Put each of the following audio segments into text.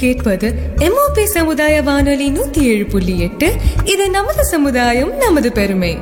கேட்பது எம்ஓபி சமுதாய வானொலி நூத்தி ஏழு புள்ளி எட்டு இது நமது சமுதாயம் நமது பெருமை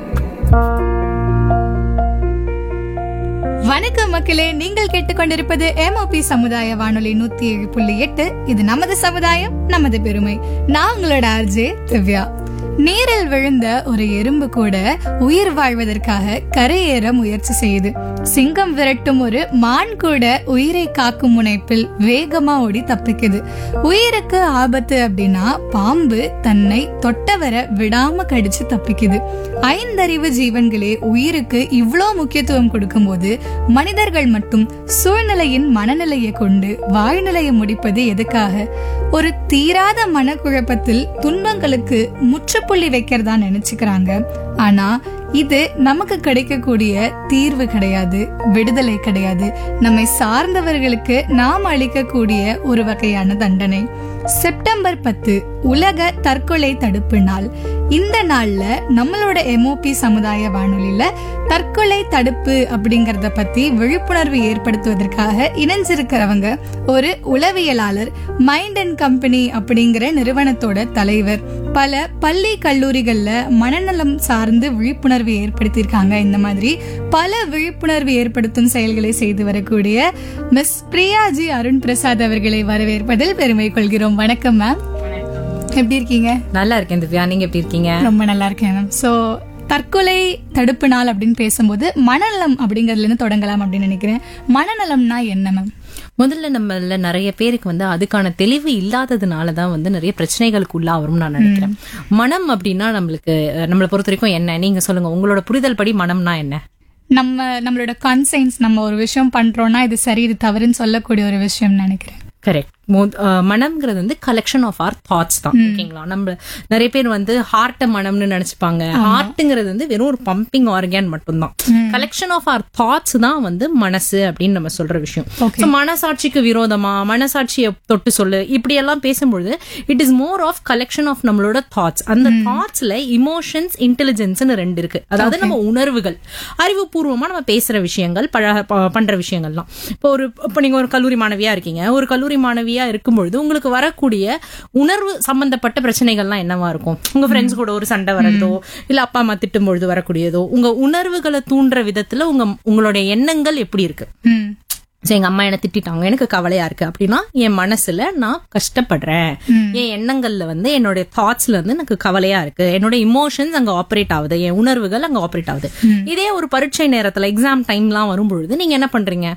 வணக்கம் மக்களே நீங்கள் கேட்டுக்கொண்டிருப்பது எம்ஓபி சமுதாய வானொலி நூத்தி ஏழு புள்ளி எட்டு இது நமது சமுதாயம் நமது பெருமை நான் உங்களோட ஆர்ஜே திவ்யா நீரில் விழுந்த ஒரு எறும்பு கூட உயிர் வாழ்வதற்காக கரையேற முயற்சி செய்யுது சிங்கம் விரட்டும் ஒரு மான் கூட உயிரை காக்கும் முனைப்பில் வேகமா ஓடி தப்பிக்குது உயிருக்கு ஆபத்து அப்படின்னா பாம்பு தன்னை தொட்டவரை விடாம கடிச்சு தப்பிக்குது ஐந்தறிவு ஜீவன்களே உயிருக்கு இவ்ளோ முக்கியத்துவம் கொடுக்கும்போது மனிதர்கள் மட்டும் சூழ்நிலையின் மனநிலையை கொண்டு வாழ்நிலையை முடிப்பது எதுக்காக ஒரு தீராத மனக்குழப்பத்தில் துன்பங்களுக்கு முற்றுப்புள்ளி வைக்கிறதா நினைச்சுக்கிறாங்க ஆனா இது நமக்கு கிடைக்கக்கூடிய தீர்வு கிடையாது விடுதலை கிடையாது நம்மை சார்ந்தவர்களுக்கு நாம் அளிக்கக்கூடிய ஒரு வகையான தண்டனை செப்டம்பர் பத்து உலக தற்கொலை தடுப்பு நாள் இந்த நாள்ல நம்மளோட எம்ஓபி சமுதாய வானொலியில தற்கொலை தடுப்பு அப்படிங்கறத பத்தி விழிப்புணர்வு ஏற்படுத்துவதற்காக இணைஞ்சிருக்கிறவங்க ஒரு உளவியலாளர் மைண்ட் அண்ட் கம்பெனி அப்படிங்கிற நிறுவனத்தோட தலைவர் பல பள்ளி கல்லூரிகள்ல மனநலம் சார்ந்து விழிப்புணர்வு ஏற்படுத்தியிருக்காங்க இந்த மாதிரி பல விழிப்புணர்வு ஏற்படுத்தும் செயல்களை செய்து வரக்கூடிய மிஸ் பிரியாஜி அருண் பிரசாத் அவர்களை வரவேற்பதில் பெருமை கொள்கிறோம் வணக்கம் மேம் எப்படி இருக்கீங்க நல்லா இருக்கேன் திவ்யா நீங்க எப்படி இருக்கீங்க ரொம்ப நல்லா இருக்கேன் மேம் ஸோ தற்கொலை தடுப்பு நாள் அப்படின்னு பேசும்போது மனநலம் அப்படிங்கறதுல இருந்து தொடங்கலாம் அப்படின்னு நினைக்கிறேன் மனநலம்னா என்ன மேம் முதல்ல நம்மள நிறைய பேருக்கு வந்து அதுக்கான தெளிவு இல்லாததுனால தான் வந்து நிறைய பிரச்சனைகளுக்கு உள்ளாவரும் நான் நினைக்கிறேன் மனம் அப்படின்னா நம்மளுக்கு அஹ், நம்மளை பொறுத்த வரைக்கும் என்ன நீங்க சொல்லுங்க உங்களோட புரிதல் படி மனம்னா என்ன நம்ம நம்மளோட கன்சைன்ஸ் நம்ம ஒரு விஷயம் பண்றோம்னா இது சரி இது தவறுன்னு சொல்லக்கூடிய ஒரு விஷயம் நினைக்கிறேன் கரெக்ட் மனம்ங்கிறது வந்து கலெக்ஷன் ஆஃப் ஆர் தாட்ஸ் தான் ஓகேங்களா நம்ம நிறைய பேர் வந்து ஹார்ட்டை மனம்னு நினைச்சுப்பாங்க ஹார்ட்டுங்கிறது வந்து வெறும் ஒரு பம்பிங் ஆர்கன் மட்டும்தான் கலெக்ஷன் ஆஃப் ஆர் தாட்ஸ் தான் வந்து மனசு அப்படின்னு நம்ம சொல்ற விஷயம் Okay. So, மனசாட்சிக்கு விரோதமா மனசாட்சியை தொட்டு சொல்லு இப்படி எல்லாம் பேசும்பொழுது it is more of collection of நம்மளோட தாட்ஸ் அந்த தாட்ஸ்ல இமோஷன்ஸ் இன்டெலிஜென்ஸ்னு ரெண்டு இருக்கு அதாவது நம்ம உணர்வுகள் அறிவுபூர்வமா நம்ம பேசுற விஷயங்கள் பழ- ப- பண்ற விஷயங்கள்லாம் இப்போ ஒரு இப்போ நீங்க ஒரு கல்லூரி மாணவியா இருக்கீங்க ஒரு கல்லூரி மாணவியா இருக்கும்பொழுது உங்களுக்கு வரக்கூடிய உணர்வு சம்பந்தப்பட்ட பிரச்சனைகள்லாம் என்னவா இருக்கும் உங்க ஃப்ரெண்ட்ஸ் கூட ஒரு சண்டை வர்றதோ இல்ல அப்பா அம்மா திட்டும் பொழுது வரக்கூடியதோ உங்க உணர்வுகளை தூண்டுற விதத்துல உங்க உங்களுடைய எண்ணங்கள் எப்படி இருக்கு ம் சரி எங்க அம்மா என்ன திட்டிட்டாங்க எனக்கு கவலையா இருக்கு அப்படின்னா என் மனசுல நான் கஷ்டப்படுறேன் என் எண்ணங்கள்ல வந்து என்னுடைய தாட்ஸ்ல வந்து எனக்கு கவலையா இருக்கு என்னோட இமோஷன்ஸ் அங்க ஆப்ரேட் ஆகுது என் உணர்வுகள் அங்க ஆப்ரேட் ஆகுது இதே ஒரு பரீட்சை நேரத்துல எக்ஸாம் டைம்லாம் வரும்பொழுது நீங்க என்ன பண்றீங்க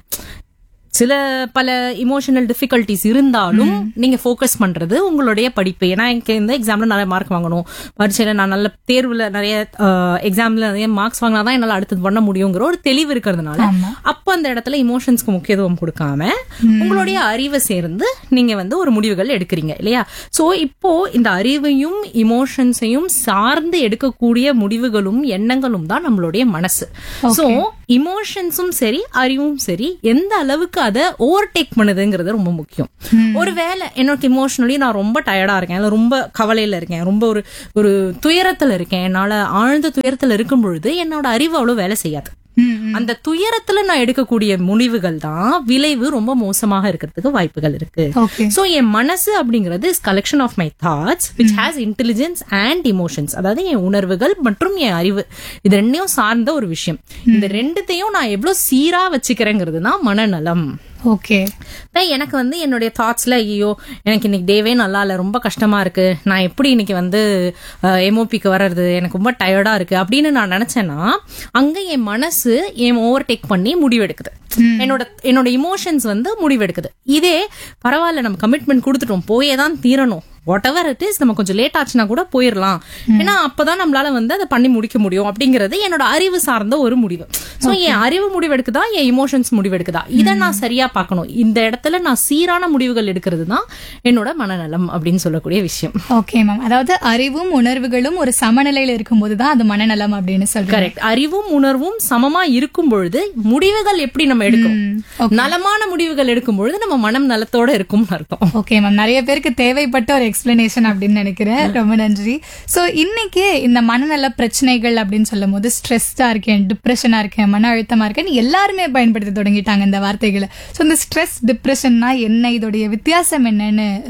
சில பல இமோஷனல் டிஃபிகல்ட்டிஸ் இருந்தாலும் நீங்க ஃபோக்கஸ் பண்றது உங்களுடைய படிப்பு ஏன்னா எனக்கு இந்த எக்ஸாம்ல நிறைய மார்க் வாங்கணும் பரீட்சையில நான் நல்ல தேர்வுல நிறைய எக்ஸாம்ல நிறைய மார்க்ஸ் வாங்கினா தான் என்னால அடுத்தது பண்ண முடியுங்கிற ஒரு தெளிவு இருக்கிறதுனால அப்ப அந்த இடத்துல இமோஷன்ஸ்க்கு முக்கியத்துவம் கொடுக்காம உங்களுடைய அறிவை சேர்ந்து நீங்க வந்து ஒரு முடிவுகள் எடுக்கிறீங்க இல்லையா சோ இப்போ இந்த அறிவையும் இமோஷன்ஸையும் சார்ந்து எடுக்கக்கூடிய முடிவுகளும் எண்ணங்களும் தான் நம்மளுடைய மனசு சோ இமோஷன்ஸும் சரி அறிவும் சரி எந்த அளவுக்கு அதை ஓவர்டேக் பண்ணுதுங்கிறது ரொம்ப முக்கியம் ஒருவேளை என்னோட இமோஷனலி நான் ரொம்ப டயர்டா இருக்கேன் இல்ல ரொம்ப கவலையில இருக்கேன் ரொம்ப ஒரு ஒரு துயரத்துல இருக்கேன் என்னால ஆழ்ந்த துயரத்துல இருக்கும் பொழுது என்னோட அறிவு அவ்வளவு வேலை செய்யாது அந்த துயரத்துல நான் எடுக்கக்கூடிய முடிவுகள் தான் விளைவு ரொம்ப மோசமாக இருக்கிறதுக்கு வாய்ப்புகள் இருக்கு ஓகே சோ என் மனசு அப்படிங்கிறது is collection of my thoughts which has intelligence and emotions அதாவது என் உணர்வுகள் மற்றும் என் அறிவு இது ரெண்டையும் சார்ந்த ஒரு விஷயம் இந்த ரெண்டுத்தையும் நான் எவ்வளவு சீரா வச்சுக்கிறேங்கிறது தான் மனநலம் ஓகே இப்ப எனக்கு வந்து என்னுடைய தாட்ஸ்ல ஐயோ எனக்கு இன்னைக்கு டேவே நல்லா இல்ல ரொம்ப கஷ்டமா இருக்கு நான் எப்படி இன்னைக்கு வந்து எம்ஓபிக்கு வர்றது எனக்கு ரொம்ப டயர்டா இருக்கு அப்படின்னு நான் நினைச்சேன்னா அங்க என் மனசு என் ஓவர் டேக் பண்ணி முடிவெடுக்குது என்னோட என்னோட இமோஷன்ஸ் வந்து முடிவெடுக்குது இதே பரவாயில்ல நம்ம கமிட்மெண்ட் கொடுத்துட்டோம் போயே தான் தீரணும் வாட் எவர் இட் இஸ் நம்ம கொஞ்சம் லேட் ஆச்சுன்னா கூட போயிடலாம் ஏன்னா அப்பதான் நம்மளால வந்து அதை பண்ணி முடிக்க முடியும் அப்படிங்கிறது என்னோட அறிவு சார்ந்த ஒரு முடிவு சோ என் அறிவு முடிவெடுக்குதா என் இமோஷன்ஸ் முடிவெடுக்குதா இதை நான் சரியா பார்க்கணும் இந்த இடத்துல நான் சீரான முடிவுகள் எடுக்கிறது தான் என்னோட மனநலம் அப்படின்னு சொல்லக்கூடிய விஷயம் ஓகே மேம் அதாவது அறிவும் உணர்வுகளும் ஒரு சமநிலையில இருக்கும்போது தான் அது மனநலம் அப்படின்னு சொல்றேன் கரெக்ட் அறிவும் உணர்வும் சமமா இருக்கும் பொழுது முடிவுகள் எப்படி நம்ம எடுக்கும் நலமான முடிவுகள் எடுக்கும் பொழுது நம்ம மனம் நலத்தோட இருக்கும்னு அர்த்தம் ஓகே மேம் நிறைய பேருக்கு தேவைப்பட்ட ஒரு எக்ஸ்பிளனேஷன் அப்படின்னு நினைக்கிறேன் ரொம்ப நன்றி சோ இன்னைக்கு இந்த மனநல பிரச்சனைகள் அப்படின்னு சொல்லும் போது ஸ்ட்ரெஸ்டா இருக்கேன் டிப்ரெஷனா இருக்கேன் மன அழுத்தமா இருக்கேன் எல்லாருமே பயன்படுத்த தொடங்கிட்டாங்க இந்த வார்த்தைகளை சோ இந்த ஸ்ட்ரெஸ் டிப்ரெஷன்னா என்ன இதோடைய வித்தியாசம் என்னன்னு அஹ்,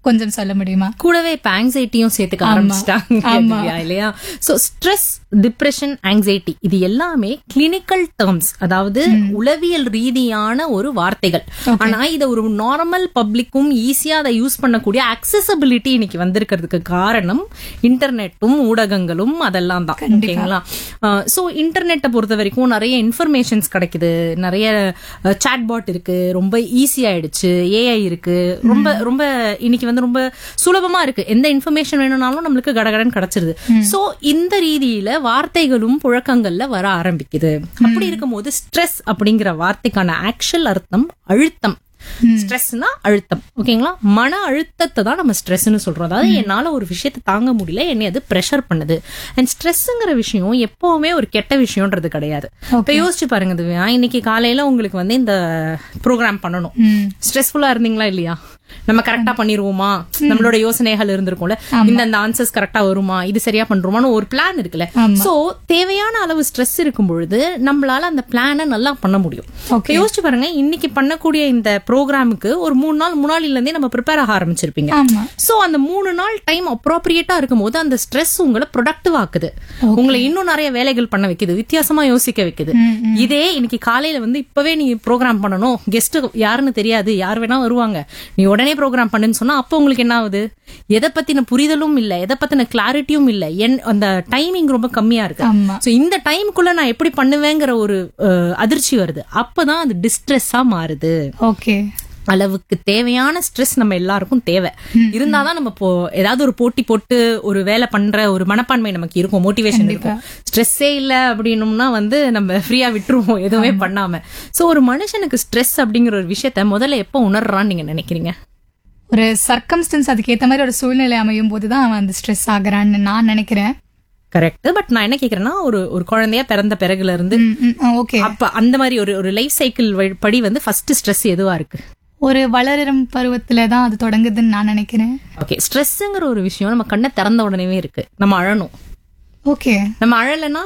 கொஞ்சம் சொல்ல முடியுமா கூடவே இப்ப ஆங்ஸைட்டியும் சேர்த்துக்க ஆமா. ஆரம்பிச்சிட்டாங்க ஆமா. திவ்யா, இல்லையா சோ ஸ்ட்ரெஸ் டிப்ரெஷன் ஆங்ஸைட்டி இது எல்லாமே கிளினிக்கல் டேர்ம்ஸ் அதாவது உளவியல் ரீதியான ஒரு வார்த்தைகள் ஆனா இத ஒரு நார்மல் பப்ளிக்கும் ஈஸியா அதை யூஸ் பண்ணக்கூடிய அக்சசபிலிட்டி இன்னைக்கு வந்திருக்கிறதுக்கு காரணம் இன்டர்நெட்டும் ஊடகங்களும் அதெல்லாம் தான் ஓகேங்களா சோ இன்டர்நெட்டை பொறுத்த வரைக்கும் நிறைய இன்ஃபர்மேஷன்ஸ் கிடைக்குது நிறைய சாட்பாட் இருக்கு ரொம்ப ஈஸி ஆயிடுச்சு ஏஐ இருக்கு ரொம்ப ரொம்ப இன்னைக்கு வந்து ரொம்ப சுலபமா இருக்கு எந்த இன்ஃபர்மேஷன் வேணும்னாலும் நம்மளுக்கு கடகடன் கிடைச்சிருது சோ இந்த ரீதியில வார்த்தைகளும் புழக்கங்கள்ல வர ஆரம்பிக்குது அப்படி இருக்கும்போது ஸ்ட்ரெஸ் அப்படிங்கிற வார்த்தைக்கான ஆக்சுவல் அர்த்தம் அழுத்தம் ஸ்ட்ரெஸ்னா அழுத்தம் ஓகேங்களா மன அழுத்தத்தை தான் நம்ம ஸ்ட்ரெஸ்னு சொல்றோம் அதாவது என்னால ஒரு விஷயத்தை தாங்க முடியல என்னை அது ப்ரெஷர் பண்ணுது அண்ட் ஸ்ட்ரெஸ்ங்கிற விஷயம் எப்பவுமே ஒரு கெட்ட விஷயம்ன்றது கிடையாது இப்ப யோசிச்சு பாருங்க திவ்யா இன்னைக்கு காலையில உங்களுக்கு வந்து இந்த ப்ரோக்ராம் பண்ணணும் ஸ்ட்ரெஸ்ஃபுல்லா இருந்தீங்களா இல்லையா நம்ம கரெக்டா பண்ணிருவோமா நம்மளோட யோசனைகள் இருந்திருக்கும்ல இந்த அந்த ஆன்சர்ஸ் கரெக்டா வருமா இது சரியா பண்றோமான்னு ஒரு பிளான் இருக்குல்ல சோ தேவையான அளவு ஸ்ட்ரெஸ் இருக்கும் பொழுது நம்மளால அந்த பிளானை நல்லா பண்ண முடியும் இப்ப யோசிச்சு பாருங்க இன்னைக்கு பண்ணக்கூடிய இந்த ப்ரோக்ராமுக்கு ஒரு மூணு நாள் முன்னாடில இருந்தே நம்ம ப்ரிப்பேர் ஆக ஆரம்பிச்சிருப்பீங்க ஆமா சோ அந்த மூணு நாள் டைம் அப்ரோப்ரியேட்டா இருக்கும்போது அந்த ஸ்ட்ரெஸ் உங்களை ப்ரொடக்டிவ் ஆக்குது உங்களை இன்னும் நிறைய வேலைகள் பண்ண வைக்குது வித்தியாசமா யோசிக்க வைக்குது இதே இன்னைக்கு காலையில வந்து இப்பவே நீ ப்ரோக்ராம் பண்ணணும் கெஸ்ட் யாருன்னு தெரியாது யார் வேணா வருவாங்க நீ உடனே ப்ரோக்ராம் பண்ணுன்னு சொன்னா அப்போ உங்களுக்கு என்ன ஆகுது எதை பத்தின புரிதலும் இல்ல எதை பத்தின கிளாரிட்டியும் இல்ல என் அந்த டைமிங் ரொம்ப கம்மியா இருக்கு ஆமா சோ இந்த டைம்குள்ள நான் எப்படி பண்ணுவேங்கிற ஒரு அஹ், அதிர்ச்சி வருது அப்பதான் அது டிஸ்ட்ரெஸ்ஸா மாறுது ஓகே அளவுக்கு தேவையான ஸ்ட்ரெஸ் நம்ம எல்லாருக்கும் தேவை இருந்தாதான் நம்ம இப்போ ஏதாவது ஒரு போட்டி போட்டு ஒரு வேலை பண்ற ஒரு மனப்பான்மை நமக்கு இருக்கும் மோட்டிவேஷன் இருக்கும் ஸ்ட்ரெஸ்ஸே இல்ல அப்படின்னம்னா வந்து நம்ம ஃப்ரீயா விட்டுருவோம் எதுவுமே பண்ணாம சோ ஒரு மனுஷனுக்கு ஸ்ட்ரெஸ் அப்படிங்கிற ஒரு விஷயத்த முதல்ல எப்போ உணர்றான்னு நீங்க நினைக்கிறீங்க ஒரு சர்க்கம்ஸ்டன்ஸ் அதுக்கு ஏத்த மாதிரி ஒரு சூழ்நிலை அமையும் போதுதான் அவன் அந்த ஸ்ட்ரெஸ் ஆகுறான்னு நான் நினைக்கிறேன் கரெக்ட் பட் நான் என்ன கேக்குறேன்னா ஒரு ஒரு குழந்தையா பிறந்த பிறகுல இருந்து ஓகே அப்ப அந்த மாதிரி ஒரு ஒரு லைஃப் சைக்கிள் படி வந்து ஃபர்ஸ்ட் ஸ்ட்ரெஸ் எதுவா இருக்கு ஒரு வளரும் பருவத்துல தான் அது தொடங்குதுன்னு நான் நினைக்கிறேன் ஓகே ஸ்ட்ரெஸ்ங்கிற ஒரு விஷயம் நம்ம கண்ணை திறந்த உடனேவே இருக்கு நம்ம அழணும் ஓகே நம்ம அழலைன்னா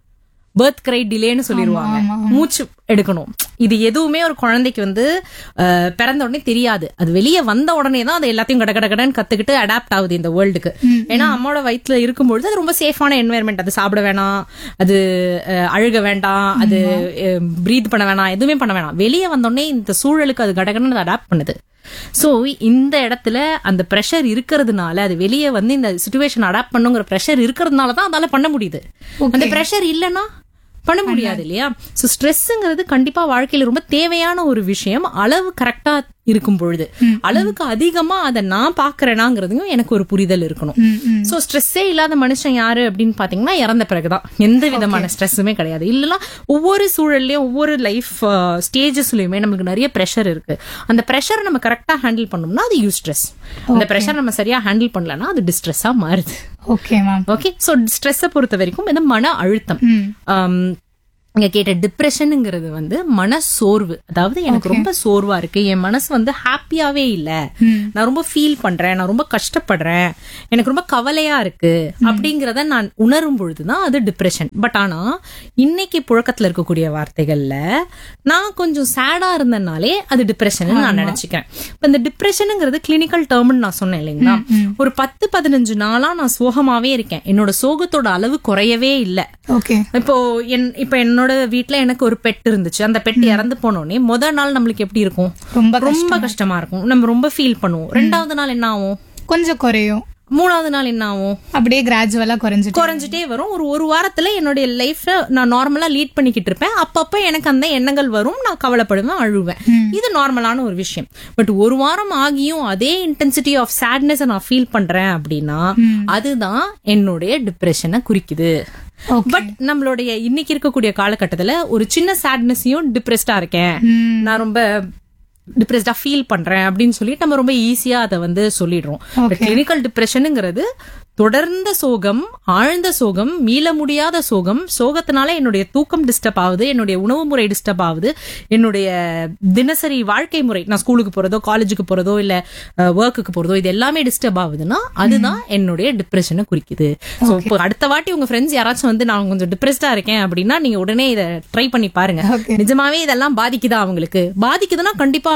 பர்த் கிரை டிலேன்னு சொல்லிடுவாங்க மூச்சு எடுக்கணும் இது எதுவுமே ஒரு குழந்தைக்கு வந்து அஹ், பிறந்த உடனே தெரியாது அது வெளியே வந்த உடனே தான் அது எல்லாத்தையும் கட கட கடன்னு கத்துக்கிட்டு அடாப்ட் ஆகுது இந்த வேர்ல்டுக்கு ஏன்னா அம்மாவோட வயித்துல இருக்கும்பொழுது அது ரொம்ப சேஃபான என்வாயர்மெண்ட் அது சாப்பிட வேணாம் அது அஹ், அழுக வேண்டாம் அது ப்ரீத் பண்ண வேணாம் எதுவுமே பண்ண வேணாம் வெளியே வந்தோடனே இந்த சூழலுக்கு அது கடகடன்னு அடாப்ட் பண்ணுது சோ இந்த இடத்துல அந்த ப்ரெஷர் இருக்கிறதுனால அது வெளியே வந்து இந்த சுச்சுவேஷன் அடாப்ட் பண்ணுங்கிற ப்ரெஷர் இருக்கிறதுனால தான் அதால பண்ண முடியுது அந்த ப்ரெஷர் இல்லைன்னா பண்ண முடியாது இல்லையா சோ ஸ்ட்ரெஸ்ங்கிறது கண்டிப்பா வாழ்க்கையில ரொம்ப தேவையான ஒரு விஷயம் அளவு கரெக்டா இருக்கும் பொழுது அளவுக்கு அதிகமா அதை நான் பாக்குறேனாங்கிறதையும் எனக்கு ஒரு புரிதல் இருக்கணும் சோ ஸ்ட்ரெஸ்ஸே இல்லாத மனுஷன் யாரு அப்படின்னு பாத்தீங்கன்னா இறந்த பிறகுதான் எந்த விதமான ஸ்ட்ரெஸ்ஸுமே கிடையாது இல்லனா ஒவ்வொரு சூழல்லையும் ஒவ்வொரு லைஃப் ஸ்டேஜஸ்லயுமே நமக்கு நிறைய ப்ரெஷர் இருக்கு அந்த ப்ரெஷர் நம்ம கரெக்டா ஹேண்டில் பண்ணோம்னா அது யூ ஸ்ட்ரெஸ் அந்த ப்ரெஷர் நம்ம சரியா ஹேண்டில் பண்ணலன்னா அது டிஸ்ட்ரெஸ்ஸா மாறுது ஓகே மேம் ஓகே சோ ஸ்ட்ரெஸ்ஸை பொறுத்த வரைக்கும் இது மன அழுத்தம் ஆம், இங்க கேட்ட டிப்ரெஷனுங்கிறது வந்து மன சோர்வு அதாவது எனக்கு ரொம்ப சோர்வா இருக்கு என் மனசு வந்து ஹாப்பியாவே இல்ல நான் ரொம்ப ஃபீல் பண்றேன் நான் ரொம்ப கஷ்டப்படுறேன் எனக்கு ரொம்ப கவலையா இருக்கு அப்படிங்கறத நான் உணரும் பொழுதுதான் அது டிப்ரெஷன் பட் ஆனா இன்னைக்கு புழக்கத்துல இருக்கக்கூடிய வார்த்தைகள்ல நான் கொஞ்சம் சேடா இருந்தனாலே அது டிப்ரெஷன் நான் நினைச்சுக்கிறேன் இப்ப இந்த டிப்ரெஷனுங்கிறது கிளினிக்கல் டேர்ம்னு நான் சொன்னேன் இல்லைங்களா ஒரு பத்து பதினஞ்சு நாளா நான் சோகமாவே இருக்கேன் என்னோட சோகத்தோட அளவு குறையவே இல்லை ஓகே இப்போ என் இப்ப என்னோட வீட்ல எனக்கு ஒரு பெட் இருந்துச்சு அந்த பெட் இறந்து போனோடனே முத நாள் நம்மளுக்கு எப்படி இருக்கும் ரொம்ப ரொம்ப கஷ்டமா இருக்கும் நம்ம ரொம்ப ஃபீல் பண்ணுவோம் ரெண்டாவது நாள் என்ன ஆகும் கொஞ்சம் குறையும் மூணாவது நாள் என்ன ஆகும் அப்படியே கிராஜுவலா குறைஞ்சிட்டு குறைஞ்சிட்டே வரும் ஒரு ஒரு வாரத்துல என்னுடைய லைஃப்ல நான் நார்மலா லீட் பண்ணிக்கிட்டு இருப்பேன் அப்பப்ப எனக்கு அந்த எண்ணங்கள் வரும் நான் கவலைப்படுவேன் அழுவேன் இது நார்மலான ஒரு விஷயம் பட் ஒரு வாரம் ஆகியும் அதே இன்டென்சிட்டி ஆஃப் சேட்னஸ் நான் ஃபீல் பண்றேன் அப்படின்னா அதுதான் என்னுடைய டிப்ரெஷனை குறிக்குது பட் நம்மளுடைய இன்னைக்கு இருக்கக்கூடிய காலகட்டத்துல ஒரு சின்ன சேட்னஸையும் டிப்ரெஸ்டா இருக்கேன் நான் ரொம்ப டிப்ரெஸ்டா ஃபீல் பண்றேன் அப்படின்னு சொல்லிட்டு நம்ம ரொம்ப ஈஸியா அதை வந்து சொல்லிடுறோம் கிளினிக்கல் டிப்ரெஷனுங்கிறது தொடர்ந்த சோகம் ஆழ்ந்த சோகம் மீள முடியாத சோகம் சோகத்தினால என்னுடைய தூக்கம் டிஸ்டர்ப் ஆகுது என்னுடைய உணவு முறை டிஸ்டர்ப் ஆகுது என்னுடைய தினசரி வாழ்க்கை முறை நான் ஸ்கூலுக்கு போறதோ காலேஜுக்கு போறதோ இல்ல ஒர்க்குக்கு போறதோ இது எல்லாமே டிஸ்டர்ப் ஆகுதுன்னா அதுதான் என்னுடைய டிப்ரெஷனை குறிக்குது சோ இப்போ அடுத்த வாட்டி உங்க ஃப்ரெண்ட்ஸ் யாராச்சும் வந்து நான் கொஞ்சம் டிப்ரெஸ்டா இருக்கேன் அப்படின்னா நீங்க உடனே இதை ட்ரை பண்ணி பாருங்க நிஜமாவே இதெல்லாம் பாதிக்குதா அவங்களுக்கு பாதிக்குதுன்னா கண்டிப்பா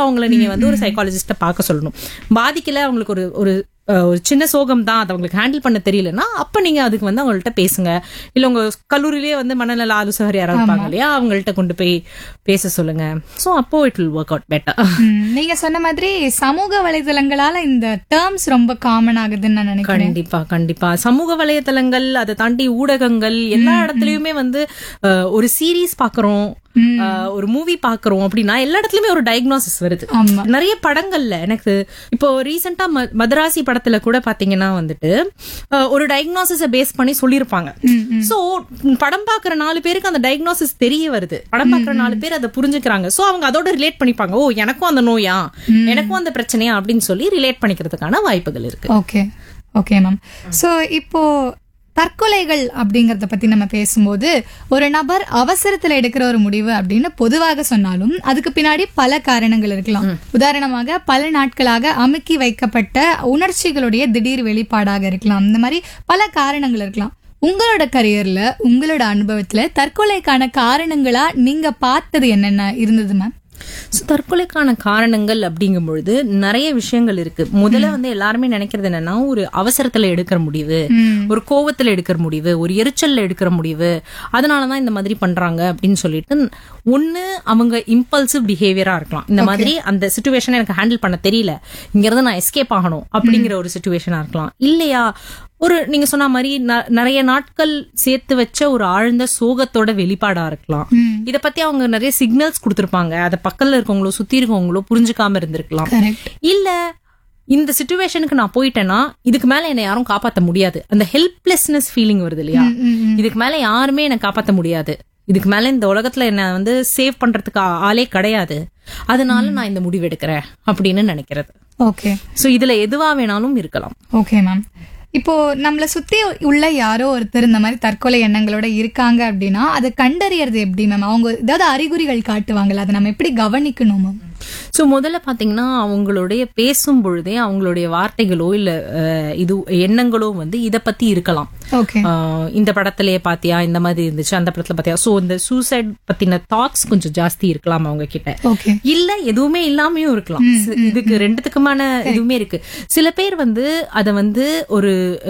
அவங்கள நீங்க வந்து ஒரு சைக்காலஜிஸ்ட பார்க்க சொல்லணும் பாதிக்கல அவங்களுக்கு ஒரு ஒரு அஹ், ஒரு சின்ன சோகம் தான் அதை அவங்களுக்கு ஹேண்டில் பண்ண தெரியலன்னா அப்ப நீங்க அதுக்கு வந்து அவங்கள்ட்ட பேசுங்க இல்ல உங்க கல்லூரியிலேயே வந்து மனநல ஆலோசகர் யாராவது இருப்பாங்க இல்லையா அவங்கள்ட்ட கொண்டு போய் பேச சொல்லுங்க சோ அப்போ it will work out better ம், நீங்க சொன்ன மாதிரி சமூக வலைதளங்களால இந்த டேர்ம்ஸ் ரொம்ப காமன் ஆகுதுன்னு நான் நினைக்கிறேன் கண்டிப்பா கண்டிப்பா சமூக வலைதளங்கள் அதை தாண்டி ஊடகங்கள் எல்லா இடத்துலயுமே வந்து அஹ், ஒரு சீரீஸ் பாக்குறோம் அஹ், ஒரு மூவி பாக்குறோம் அப்படின்னா எல்லா இடத்துலயுமே ஒரு டயக்னோசிஸ் வருது ஆமா நிறைய படங்கள்ல எனக்கு இப்போ ரீசெண்டா மதராசி படத்துல கூட பாத்தீங்கன்னா வந்துட்டு அஹ், ஒரு டயக்னோசிஸ பேஸ் பண்ணி சொல்லியிருப்பாங்க சோ படம் பாக்குற நாலு பேருக்கு அந்த டயக்னோசிஸ் தெரிய வருது படம் பாக்குற நாலு பேர் அதை புரிஞ்சுக்கிறாங்க சோ அவங்க அதோட ரிலேட் பண்ணிப்பாங்க ஓ எனக்கும் அந்த நோயா எனக்கும் அந்த பிரச்சனையா அப்படின்னு சொல்லி ரிலேட் பண்ணிக்கிறதுக்கான வாய்ப்புகள் இருக்கு ஓகே ஓகே மேம் சோ இப்போ தற்கொலைகள் அப்படிங்கறத பத்தி நம்ம பேசும்போது ஒரு நபர் அவசரத்துல எடுக்கிற ஒரு முடிவு அப்படின்னு பொதுவாக சொன்னாலும் அதுக்கு பின்னாடி பல காரணங்கள் இருக்கலாம் உதாரணமாக பல நாட்களாக அமுக்கி வைக்கப்பட்ட உணர்ச்சிகளுடைய திடீர் வெளிப்பாடாக இருக்கலாம் இந்த மாதிரி பல காரணங்கள் இருக்கலாம் உங்களோட கரியர்ல உங்களோட அனுபவத்துல தற்கொலைக்கான காரணங்களா நீங்க பார்த்தது என்னென்ன இருந்தது மேம் So, தற்கொலைக்கான காரணங்கள் அப்படிங்கும் பொழுது நிறைய விஷயங்கள் இருக்கு முதல்ல வந்து எல்லாருமே நினைக்கிறது என்னன்னா ஒரு அவசரத்துல எடுக்கிற முடிவு ஒரு கோவத்துல எடுக்கிற முடிவு ஒரு எரிச்சல்ல எடுக்கிற முடிவு அதனாலதான் இந்த மாதிரி பண்றாங்க அப்படின்னு சொல்லிட்டு ஒண்ணு அவங்க இம்பல்சிவ் பிஹேவியரா இருக்கலாம் இந்த மாதிரி அந்த சுச்சுவேஷனை எனக்கு ஹேண்டில் பண்ண தெரியல இங்க இருந்து நான் எஸ்கேப் ஆகணும் அப்படிங்கிற ஒரு சுச்சுவேஷனா இருக்கலாம் இல்லையா ஒரு நீங்க சொன்ன மாதிரி ந- நிறைய நாட்கள் சேர்த்து வச்ச ஒரு ஆழ்ந்த சோகத்தோட வெளிப்பாடா இருக்கலாம் இத பத்தி அவங்க நிறைய சிக்னல்ஸ் கொடுத்திருப்பாங்க அத பக்கத்துல இருக்கவங்களோ சுத்தி இருக்கவங்களோ புரிஞ்சுக்காம இருந்திருக்கலாம் கரெக்ட் இல்ல இந்த சுச்சுவேஷனுக்கு நான் போயிட்டேன்னா இதுக்கு மேல என்னை யாரும் காப்பாத்த முடியாது அந்த ஹெல்ப்லெஸ்னஸ் ஃபீலிங் வருது இல்லையா இதுக்கு மேல யாருமே என்னை காப்பாத்த முடியாது இதுக்கு மேல இந்த உலகத்துல என்ன வந்து சேவ் பண்றதுக்கு ஆ- ஆளே கிடையாது அதனால நான் இந்த முடிவு எடுக்கிறேன் அப்படின்னு நினைக்கிறது ஓகே சோ இதுல எதுவா வேணாலும் இருக்கலாம் ஓகே மேம் இப்போ நம்மள சுத்தி உள்ள யாரோ ஒருத்தர் இந்த மாதிரி தற்கொலை எண்ணங்களோட இருக்காங்க அப்படின்னா அதை கண்டறியறது எப்படி மேம் அவங்க ஏதாவது அறிகுறிகள் காட்டுவாங்கல்ல அதை நம்ம எப்படி கவனிக்கணும் மேம் சோ முதல்ல பாத்தீங்கன்னா அவங்களுடைய பேசும் பொழுதே அவங்களுடைய வார்த்தைகளோ இல்ல அஹ், இது எண்ணங்களோ வந்து இத பத்தி இருக்கலாம் ஓகே ஆஹ் இந்த படத்திலேயே பாத்தியா இந்த மாதிரி இருந்துச்சு அந்த படத்துல பாத்தியா சோ இந்த சூசைட் பத்தின தாட்ஸ் கொஞ்சம் ஜாஸ்தி இருக்கலாம் அவங்க கிட்ட ஓகே இல்ல எதுவுமே இல்லாமையும் இருக்கலாம் சி- இதுக்கு ரெண்டுத்துக்குமான இதுவுமே இருக்கு சில பேர் வந்து அத வந்து ஒரு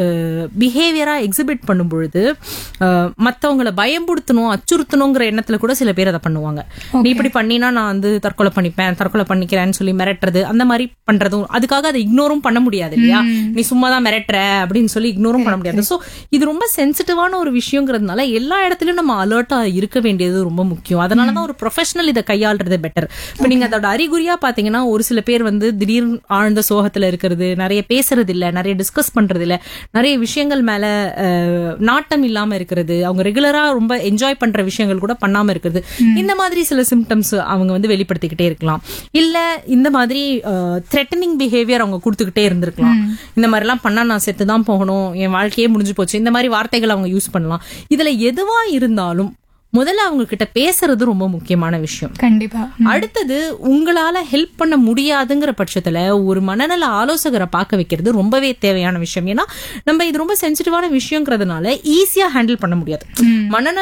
பிஹேவியரா எக்ஸிபிட் பண்ணும் பொழுது அஹ், மத்தவங்கள பயம்படுத்தணும் அச்சுறுத்தணுங்கிற எண்ணத்துல கூட சில பேர் அதை பண்ணுவாங்க நீ இப்படி பண்ணினா நான் வந்து தற்கொலை பண்ணிப்பேன் தற்கொலை பண்ணிக்கிறேன்னு சொல்லி மிரட்டுறது அந்த மாதிரி பண்றதும் அதுக்காக அதை இக்னோரும் பண்ண முடியாது இல்லையா நீ சும்மா தான் மிரட்டுற அப்படின்னு சொல்லி இக்னோரும் பண்ண முடியாது சோ இது ரொம்ப சென்சிட்டிவான ஒரு விஷயங்கிறதுனால எல்லா இடத்துலயும் நம்ம அலர்ட்டா இருக்க வேண்டியது ரொம்ப முக்கியம் அதனாலதான் ஒரு ப்ரொஃபஷனல் இதை கையாளுறது பெட்டர் இப்ப நீங்க அதோட அறிகுறியா பாத்தீங்கன்னா ஒரு சில பேர் வந்து திடீர்னு ஆழ்ந்த சோகத்துல இருக்கிறது நிறைய பேசுறது இல்ல நிறைய டிஸ்கஸ் பண்றது இல்ல நிறைய விஷயங்கள் மேல அஹ், நாட்டம் இல்லாம இருக்கிறது அவங்க ரெகுலரா ரொம்ப என்ஜாய் பண்ற விஷயங்கள் கூட பண்ணாம இருக்கிறது இந்த மாதிரி சில சிம்டம்ஸ் அவங்க வந்து வெளிப்படுத்திக்கிட்டே இருக்கலாம் இல்ல இந்த மாதிரி த்ரெட்டனிங் பிஹேவியர் அவங்க கொடுத்துக்கிட்டே இருந்திருக்கலாம் இந்த மாதிரி எல்லாம் பண்ணா நான் செத்து தான் போகணும் என் வாழ்க்கையே முடிஞ்சு போச்சு இந்த மாதிரி வார்த்தைகள் அவங்க யூஸ் பண்ணலாம் இதுல எதுவா இருந்தாலும் முதல்ல அவங்க கிட்ட பேசுறது ரொம்ப முக்கியமான விஷயம் கண்டிப்பா அடுத்தது உங்களால ஹெல்ப் பண்ண முடியாதுங்கிற பட்சத்துல ஒரு மனநல ஆலோசகரை பார்க்க வைக்கிறது ரொம்பவே தேவையான விஷயம் ஏன்னா நம்ம இது ரொம்ப சென்சிட்டிவான விஷயங்கிறதுனால ஈஸியா ஹேண்டில் பண்ண முடியாது மனநல